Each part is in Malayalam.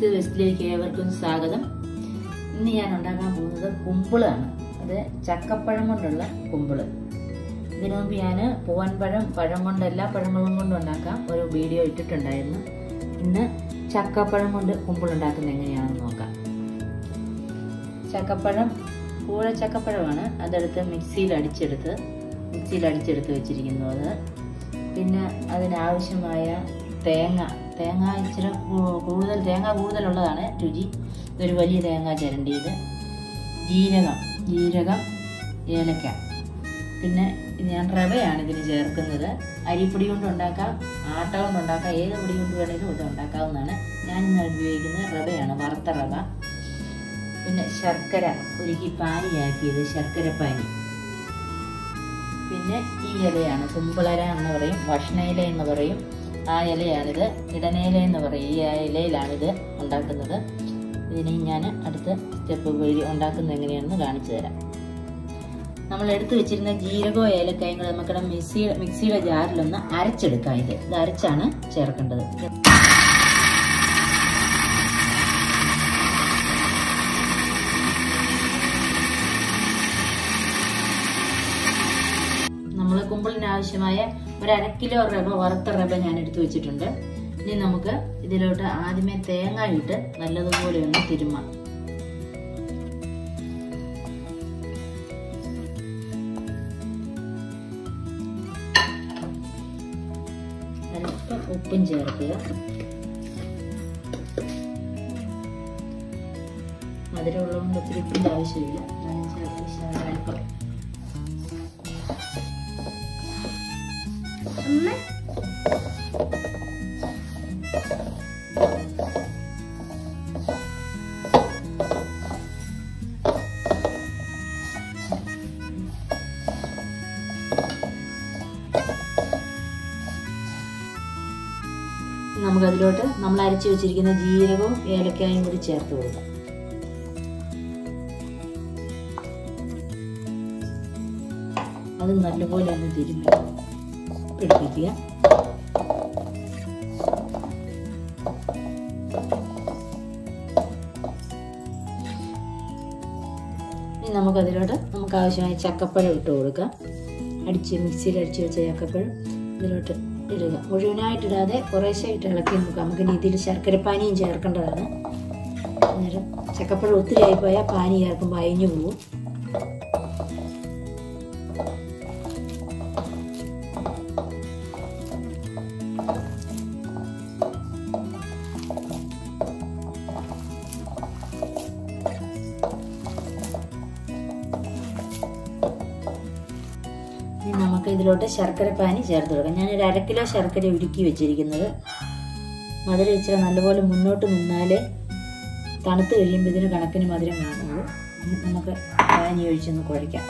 ടേസ്റ്റ് വെസ്റ്റിലേക്ക് ഏവർക്കും സ്വാഗതം ഇന്ന് ഞാൻ ഉണ്ടാക്കാൻ പോകുന്നത് കുമ്പിളാണ് അത് ചക്കപ്പഴം കൊണ്ടുള്ള കുമ്പിള് ഇതിനു മുമ്പ് ഞാൻ പൂവൻപഴം പഴം കൊണ്ട് എല്ലാ പഴങ്ങളും കൊണ്ടും ഉണ്ടാക്കാം ഒരു വീഡിയോ ഇട്ടിട്ടുണ്ടായിരുന്നു ഇന്ന് ചക്കപ്പഴം കൊണ്ട് കുമ്പിളുണ്ടാക്കുന്നത് എങ്ങനെയാണെന്ന് നോക്കാം ചക്കപ്പഴം കൂഴ ചക്കപ്പഴമാണ് അതെടുത്ത് മിക്സിയിൽ അടിച്ചെടുത്ത് മിക്സിയിൽ അടിച്ചെടുത്ത് വെച്ചിരിക്കുന്നത് പിന്നെ അതിനാവശ്യമായ തേങ്ങ തേങ്ങ ഇച്ചിരി കൂ- കൂടുതൽ തേങ്ങ കൂടുതലുള്ളതാണ് രുചി ഇതൊരു വലിയ തേങ്ങ ചിരണ്ടിയത് ജീരകം ജീരകം ഏലക്ക പിന്നെ ഇത് ഞാൻ റവയാണ് ഇതിന് ചേർക്കുന്നത് അരിപ്പൊടി കൊണ്ട് ഉണ്ടാക്കാം ആട്ട കൊണ്ട് ഉണ്ടാക്കാം ഏത് പൊടി കൊണ്ട് വേണേലും ഇത് ഉണ്ടാക്കാവുന്നതാണ് ഞാൻ ഇന്ന് ഉപയോഗിക്കുന്നത് റവയാണ് വറുത്ത റവ പിന്നെ ശർക്കര ഉരുക്കി പാനിയാക്കിയത് ശർക്കര പാനി പിന്നെ ഈ ഇലയാണ് കുമ്പളര എന്ന് പറയും ഭക്ഷണയില എന്ന് പറയും ആ ഇലയാണിത് ഇടനയില എന്ന് പറയും ഈ ഇലയിലാണിത് ഉണ്ടാക്കുന്നത് ഇതിനെ ഞാൻ അടുത്ത സ്റ്റെപ്പ് വഴി ഉണ്ടാക്കുന്നത് എങ്ങനെയാണെന്ന് കാണിച്ചു തരാം നമ്മൾ എടുത്തു വെച്ചിരുന്ന ജീരകവും ഏലക്കായും കൂടെ നമുക്കിടെ മിക്സി മിക്സിയുടെ ജാറിലൊന്ന് അരച്ചെടുക്കാം ഇത് ഇത് അരച്ചാണ് ചേർക്കേണ്ടത് നമ്മൾ കുമ്പിളിന് ആവശ്യമായ ഒരു അര കിലോ റവ വറുത്ത റവ ഞാൻ എടുത്തു വെച്ചിട്ടുണ്ട് ഇനി നമുക്ക് ഇതിലോട്ട് ആദ്യമേ തേങ്ങ ഇട്ട് നല്ലതുപോലെ ഒന്ന് തിരുമാം അല്പം ഉപ്പും ചേർക്കുക മധുരമുള്ളതുകൊണ്ട് ഒത്തിരി ഉപ്പിൻ്റെ ആവശ്യമില്ല ഞാൻ ചേർത്ത് ശകലം അല്പം നമുക്ക് അതിലോട്ട് നമ്മൾ അരച്ചു വെച്ചിരിക്കുന്ന ജീരകവും ഏലക്കായും കൂടി ചേർത്ത് കൊടുക്കാം അത് നല്ലപോലെ ഒന്ന് തിരുമ്മി പിടിപ്പിക്കുക ഇനി നമുക്ക് അതിലോട്ട് നമുക്ക് ആവശ്യമായ ചക്കപ്പഴം ഇട്ട് കൊടുക്കാം അടിച്ച് മിക്സിയിൽ അടിച്ച് വെച്ച ചക്കപ്പഴം ഇതിലോട്ട് ഇടുക മുഴുവനായിട്ടിടാതെ കുറേശ്ശെ ഇട്ട് ഇളക്കി നോക്കാം നമുക്ക് ഇനി ഇതിൽ ശർക്കര പാനിയും ചേർക്കേണ്ടതാണ് അന്നേരം ചക്കപ്പഴം ഒത്തിരി ആയിപ്പോയാൽ പാനി ചേർക്കുമ്പോൾ അയഞ്ഞു പോകും ഇനി നമുക്ക് ഇതിലോട്ട് ശർക്കര പാനി ചേർത്ത് കൊടുക്കാം ഞാനൊരു അര കിലോ ശർക്കര ഉരുക്കി വെച്ചിരിക്കുന്നത് മധുരം ഇച്ചിരി നല്ലപോലെ മുന്നോട്ട് നിന്നാലേ തണുത്ത് കഴിയുമ്പോൾ ഇതിന് കണക്കിന് മധുരം കാണുള്ളൂ ഇനി നമുക്ക് പാനി ഒഴിച്ചൊന്ന് കുഴയ്ക്കാം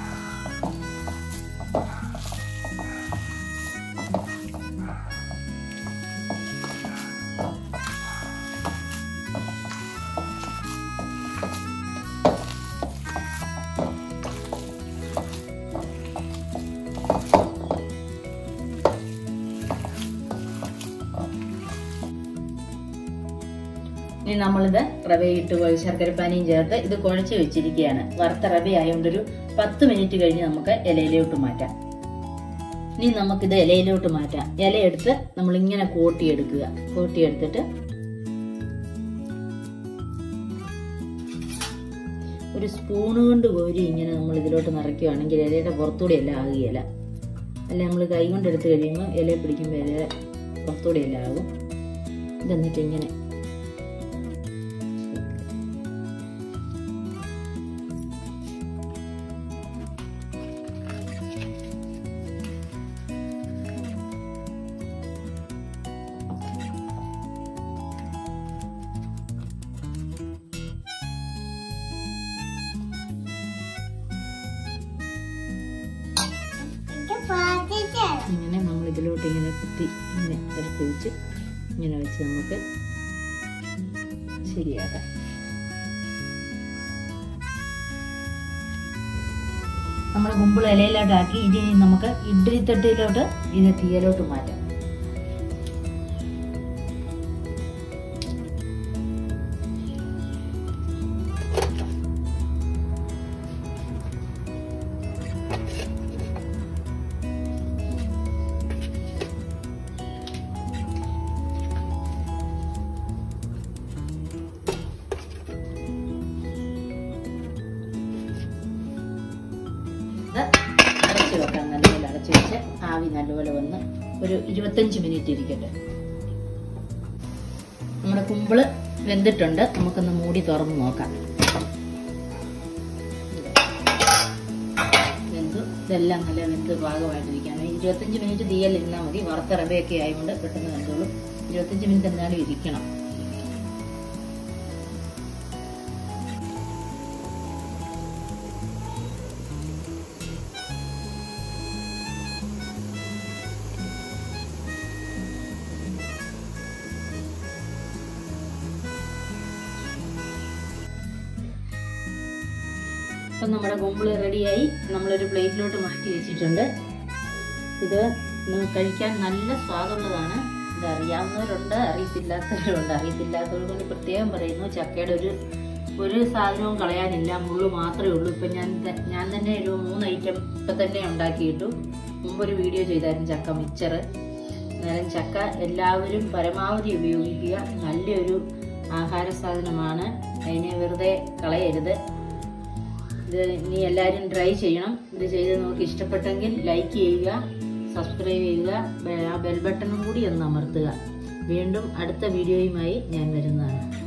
ഇനി നമ്മളിത് റവയിട്ട് പോയി ശർക്കരപ്പാനിയും ചേർത്ത് ഇത് കുഴച്ച് വെച്ചിരിക്കുകയാണ് വറുത്ത റവ ആയതുകൊണ്ട് ഒരു പത്ത് മിനിറ്റ് കഴിഞ്ഞ് നമുക്ക് ഇലയിലോട്ട് മാറ്റാം ഇനി നമുക്കിത് ഇലയിലോട്ട് മാറ്റാം ഇലയെടുത്ത് നമ്മൾ ഇങ്ങനെ കോട്ടിയെടുക്കുക കോട്ടിയെടുത്തിട്ട് ഒരു സ്പൂണ് കൊണ്ട് കോരി ഇങ്ങനെ നമ്മൾ ഇതിലോട്ട് നിറയ്ക്കുകയാണെങ്കിൽ ഇലയുടെ പുറത്തൂടെ എല്ലാം ആകുകയില്ല അല്ല നമ്മൾ കൈ കൊണ്ട് എടുത്ത് കഴിയുമ്പോൾ ഇല പിടിക്കുമ്പോൾ ഇല പുറത്തൂടെ എല്ലാം ആകും ഇതെന്നിട്ട് ഇങ്ങനെ ഇങ്ങനെ നമ്മൾ ഇതിലോട്ട് ഇങ്ങനെ കുത്തി ഇങ്ങനെ ഇറക്കി വെച്ച് ഇങ്ങനെ വെച്ച് നമുക്ക് ശരിയാക്കാം നമ്മൾ കുമ്പിൾ ഇലയിലോട്ടാക്കി ഇനി നമുക്ക് ഇഡ്ഡലി തട്ടിലോട്ട് ഇത് തീയലോട്ട് മാറ്റാം വെച്ച് ആവി നല്ലപോലെ വന്ന് ഒരു ഇരുപത്തഞ്ച് മിനിറ്റ് ഇരിക്കട്ടെ നമ്മുടെ കുമ്പിള് വെന്തിട്ടുണ്ട് നമുക്കൊന്ന് മൂടി തുറന്ന് നോക്കാം വെന്തു ഇതെല്ലാം നല്ല വെന്ത് പാകമായിട്ടിരിക്കുകയാണ് ഇരുപത്തഞ്ച് മിനിറ്റ് തീയലിരുന്നാൽ മതി വറുത്ത റവയൊക്കെ ആയതുകൊണ്ട് പെട്ടെന്ന് വെന്തോളും ഇരുപത്തഞ്ച് മിനിറ്റ് എന്തായാലും ഇരിക്കണം അപ്പം നമ്മുടെ കുമ്പിള് റെഡിയായി നമ്മളൊരു പ്ലേറ്റിലോട്ട് മാറ്റി വെച്ചിട്ടുണ്ട് ഇത് ഒന്ന് കഴിക്കാൻ നല്ല സ്വാദുള്ളതാണ് ഇത് അറിയാവുന്നവരുണ്ട് അറിയത്തില്ലാത്തവരുണ്ട് അറിയത്തില്ലാത്തവർക്ക് വേണ്ടി പ്രത്യേകം പറയുന്നു ചക്കയുടെ ഒരു ഒരു സാധനവും കളയാനില്ല മുള്ളു മാത്രമേ ഉള്ളൂ ഇപ്പം ഞാൻ ത- ഞാൻ തന്നെ ഒരു മൂന്ന് ഐറ്റം ഇപ്പം തന്നെ ഉണ്ടാക്കിയിട്ടു മുമ്പൊരു വീഡിയോ ചെയ്തായിരുന്നു ചക്ക മിച്ചർ അന്നേരം ചക്ക എല്ലാവരും പരമാവധി ഉപയോഗിക്കുക നല്ലൊരു ആഹാര സാധനമാണ് അതിനെ വെറുതെ കളയരുത് ഇത് ഇനി എല്ലാവരും ട്രൈ ചെയ്യണം ഇത് ചെയ്ത് നമുക്ക് ഇഷ്ടപ്പെട്ടെങ്കിൽ ലൈക്ക് ചെയ്യുക സബ്സ്ക്രൈബ് ചെയ്യുക ബെ- ആ ബെൽ ബട്ടണും കൂടി ഒന്ന് അമർത്തുക വീണ്ടും അടുത്ത വീഡിയോയുമായി ഞാൻ വരുന്നതാണ്